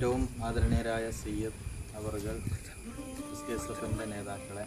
ഏറ്റവും ആദരണീയരായ സയ്യദ് അവറുകൾ എസ് കെ എസ് എഫിൻ്റെ നേതാക്കളെ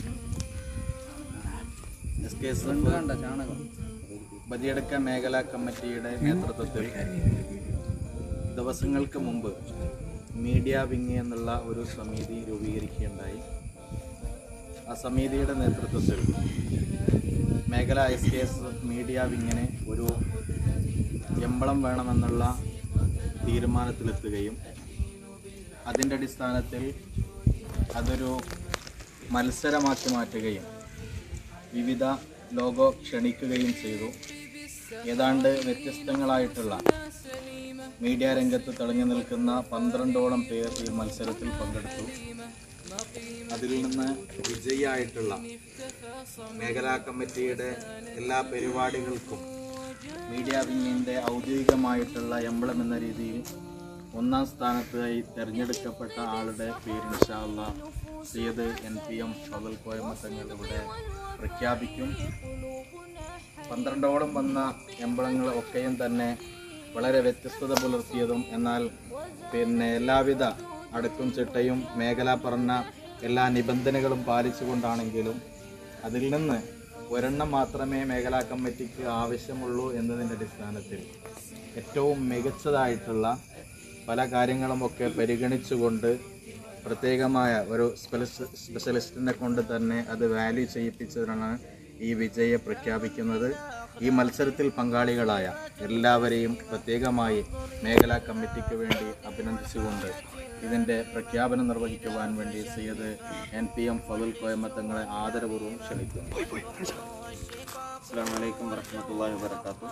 എസ് കെ എസ് എഫ് ചാണകം ബദിയടുക്ക മേഖലാ കമ്മിറ്റിയുടെ നേതൃത്വത്തിൽ ദിവസങ്ങൾക്ക് മുമ്പ് മീഡിയ വിങ് എന്നുള്ള ഒരു സമിതി രൂപീകരിക്കുകയുണ്ടായി ആ സമിതിയുടെ നേതൃത്വത്തിൽ മേഖല എസ് കെ എസ് മീഡിയ വിങ്ങിന് ഒരു എമ്പളം വേണമെന്നുള്ള തീരുമാനത്തിലെത്തുകയും അതിൻ്റെ അടിസ്ഥാനത്തിൽ അതൊരു മത്സരമാക്കി മാറ്റുകയും വിവിധ ലോഗോ ക്ഷണിക്കുകയും ചെയ്തു ഏതാണ്ട് വ്യത്യസ്തങ്ങളായിട്ടുള്ള മീഡിയ രംഗത്ത് തെളിഞ്ഞു നിൽക്കുന്ന പന്ത്രണ്ടോളം പേർ ഈ മത്സരത്തിൽ പങ്കെടുത്തു അതിൽ നിന്ന് വിജയിയായിട്ടുള്ള മേഖലാ കമ്മിറ്റിയുടെ എല്ലാ പരിപാടികൾക്കും മീഡിയ വിങ്ങിൻ്റെ ഔദ്യോഗികമായിട്ടുള്ള എംബ്ലം എന്ന രീതിയിൽ ഒന്നാം സ്ഥാനത്തായി തിരഞ്ഞെടുക്കപ്പെട്ട ആളുടെ പേര് ഇൻഷാല്ല സയ്യദ് എൻ പി എം ഫവൽ കോയമത്തങ്ങൾ ഇവിടെ പ്രഖ്യാപിക്കും പന്ത്രണ്ടോളം വന്ന എംബ്ലങ്ങൾ ഒക്കെയും തന്നെ വളരെ വ്യത്യസ്തത പുലർത്തിയതും എന്നാൽ പിന്നെ എല്ലാവിധ അടുക്കും ചിട്ടയും മേഖല പറഞ്ഞ എല്ലാ നിബന്ധനകളും പാലിച്ചുകൊണ്ടാണെങ്കിലും അതിൽ നിന്ന് ഒരെണ്ണം മാത്രമേ മേഖലാ കമ്മിറ്റിക്ക് ആവശ്യമുള്ളൂ എന്നതിൻ്റെ അടിസ്ഥാനത്തിൽ ഏറ്റവും മികച്ചതായിട്ടുള്ള പല കാര്യങ്ങളുമൊക്കെ പരിഗണിച്ചുകൊണ്ട് പ്രത്യേകമായ ഒരു സ്പെഷ്യലിസ്റ്റ് സ്പെഷ്യലിസ്റ്റിനെ കൊണ്ട് തന്നെ അത് വാല്യൂ ചെയ്യിപ്പിച്ചതാണ് ഈ വിജയെ പ്രഖ്യാപിക്കുന്നത് ഈ മത്സരത്തിൽ പങ്കാളികളായ എല്ലാവരെയും പ്രത്യേകമായി മേഖലാ കമ്മിറ്റിക്ക് വേണ്ടി അഭിനന്ദിച്ചുകൊണ്ട് ഇതിൻ്റെ പ്രഖ്യാപനം നിർവഹിക്കുവാൻ വേണ്ടി Sayyid N P M Fathul കോയമ്മത്തങ്ങളെ ആദരപൂർവ്വം ക്ഷണിക്കുന്നു അസ്സാം വലൈക്കും വറഹമത്തല്ലാഹി വബർക്കാത്തു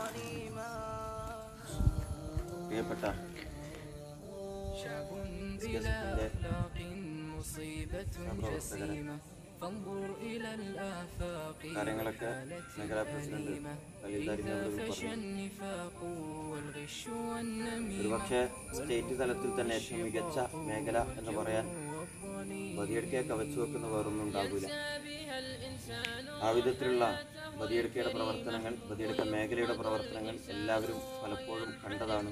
പ്രിയപ്പെട്ട എസ്കെഎസ്എഫിന്റെ പ്രവർത്തകരെ കാര്യങ്ങളൊക്കെ മേഖലാ പ്രസിഡന്റ് ലളിതാരിഞ്ഞവർ പറഞ്ഞു ഒരുപക്ഷെ സ്റ്റേറ്റ് തലത്തിൽ തന്നെ ഏറ്റവും മികച്ച മേഖല എന്ന് പറയാൻ ബദിയടുക്കയെ കവച്ചു വെക്കുന്ന വേറൊന്നും ഉണ്ടാകില്ല ആ വിധത്തിലുള്ള ബദിയടുക്കയുടെ പ്രവർത്തനങ്ങൾ ബദിയടുക്ക മേഖലയുടെ പ്രവർത്തനങ്ങൾ എല്ലാവരും പലപ്പോഴും കണ്ടതാണ്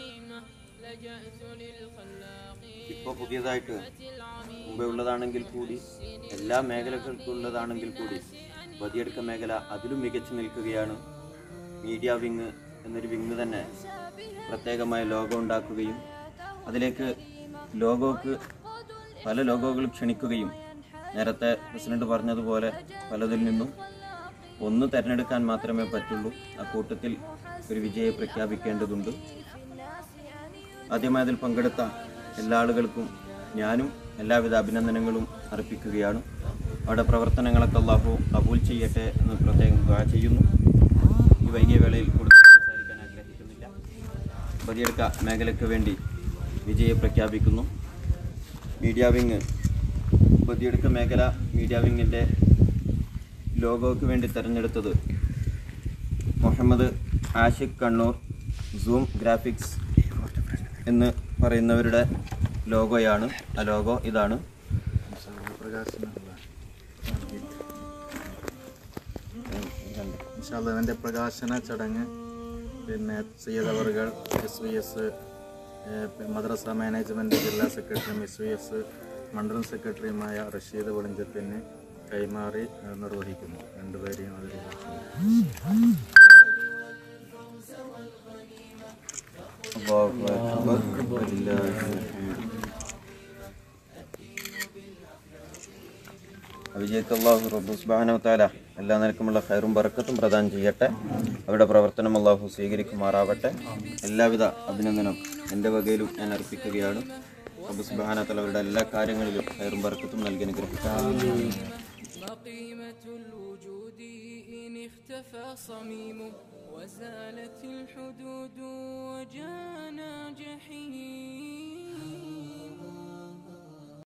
ഇപ്പോൾ പുതിയതായിട്ട് മുമ്പേ ഉള്ളതാണെങ്കിൽ കൂടി എല്ലാ മേഖലകൾക്കും ഉള്ളതാണെങ്കിൽ കൂടി ബദിയടുക്ക മേഖല അതിലും മികച്ചു നിൽക്കുകയാണ് മീഡിയ വിങ് എന്നൊരു വിങ് തന്നെ പ്രത്യേകമായ ലോഗോ ഉണ്ടാക്കുകയും അതിലേക്ക് ലോഗോക്ക് പല ലോഗോകളും ക്ഷണിക്കുകയും നേരത്തെ പ്രസിഡന്റ് പറഞ്ഞതുപോലെ പലതിൽ നിന്നും ഒന്ന് തിരഞ്ഞെടുക്കാൻ മാത്രമേ പറ്റുള്ളൂ ആ കൂട്ടത്തിൽ ഒരു വിജയെ പ്രഖ്യാപിക്കേണ്ടതുണ്ട് ആദ്യമായി അതിൽ പങ്കെടുത്ത എല്ലാ ആളുകൾക്കും ഞാനും എല്ലാവിധ അഭിനന്ദനങ്ങളും അർപ്പിക്കുകയാണ് അവിടെ പ്രവർത്തനങ്ങളൊക്കെ അള്ളാഹു കബൂൽ ചെയ്യട്ടെ എന്ന് പ്രത്യേകം ദുആ ചെയ്യുന്നു ഈ വൈകിയ വേളയിൽ കൂടുതൽ സംസാരിക്കാൻ ആഗ്രഹിക്കുന്നില്ല ബദിയെടുക്ക മേഖലയ്ക്ക് വേണ്ടി വിജയെ പ്രഖ്യാപിക്കുന്നു മീഡിയ വിങ് ബദിയെടുക്ക മേഖല മീഡിയ വിങ്ങിൻ്റെ ലോഗോയ്ക്ക് വേണ്ടി തിരഞ്ഞെടുത്തത് മുഹമ്മദ് ആഷിഖ് കണ്ണൂർ സൂം ഗ്രാഫിക്സ് എന്ന് പറയുന്നവരുടെ ലോഗോയാണ് ആ ലോഗോ ഇതാണ് ഇൻഷാല്ല ഇതിൻ്റെ പ്രകാശന ചടങ്ങ് പിന്നെ സയ്യദ് അവറുകൾ എസ് വി എസ് മദ്രസ മാനേജ്മെൻറ്റ് ജില്ലാ സെക്രട്ടറിയും എസ് വി എസ് മണ്ഡലം സെക്രട്ടറിയുമായ റഷീദ് വെളിഞ്ചത്തിന് കൈമാറി ഏഹ്, നിർവഹിക്കുന്നു രണ്ടുപേരെയും അതിൽ അല്ലാഹു അക്ബർ വലില്ലാഹിൽ ഹംദ്. വിജയക്ക് അള്ളാഹു റബ്ബു സുബ്ഹാനഹു തആല എല്ലാ നിലക്കുമുള്ള ഖൈറും ബറക്കത്തും പ്രദാനം ചെയ്യട്ടെ അവരുടെ പ്രവർത്തനം അള്ളാഹു സ്വീകരിക്കുമാറാവട്ടെ എല്ലാവിധ അഭിനന്ദനം എൻ്റെ വകയിലും ഞാൻ അർപ്പിക്കുകയാണ് റബ്ബു സുബ്ഹാനഹു തആല അവരുടെ എല്ലാ കാര്യങ്ങളിലും ഖൈറും ബറക്കത്തും നൽകി അനുഗ്രഹിക്കും ما قيمة الوجود إن اختفى صميمه وزالت الحدود وجانا جحيم